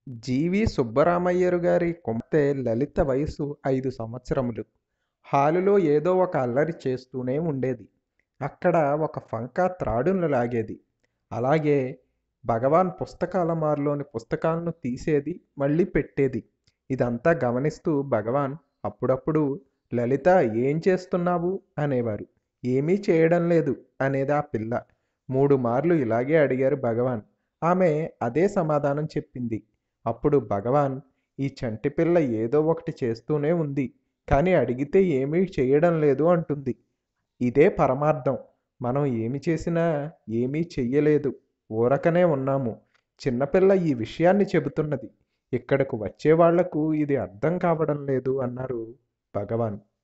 జీవి సుబ్బరామయ్యరు గారి కుమార్తె లలిత వయసు ఐదు సంవత్సరములు హాలులో ఏదో ఒక అల్లరి చేస్తూనే ఉండేది అక్కడ ఒక ఫంకా త్రాడును లాగేది అలాగే భగవాన్ పుస్తకాల మారులోని పుస్తకాలను తీసేది మళ్ళీ పెట్టేది ఇదంతా గమనిస్తూ భగవాన్ అప్పుడప్పుడు లలిత ఏం చేస్తున్నావు అనేవారు ఏమీ చేయడం లేదు అనేది ఆ పిల్ల మూడు మార్లు ఇలాగే అడిగారు భగవాన్ ఆమె అదే సమాధానం చెప్పింది అప్పుడు భగవాన్ ఈ చంటి పిల్ల ఏదో ఒకటి చేస్తూనే ఉంది కానీ అడిగితే ఏమీ చేయడం లేదు అంటుంది ఇదే పరమార్థం మనం ఏమి చేసినా ఏమీ చెయ్యలేదు ఊరకనే ఉన్నాము చిన్నపిల్ల ఈ విషయాన్ని చెబుతున్నది ఇక్కడకు వచ్చే వాళ్లకు ఇది అర్థం కావడం లేదు అన్నారు భగవాన్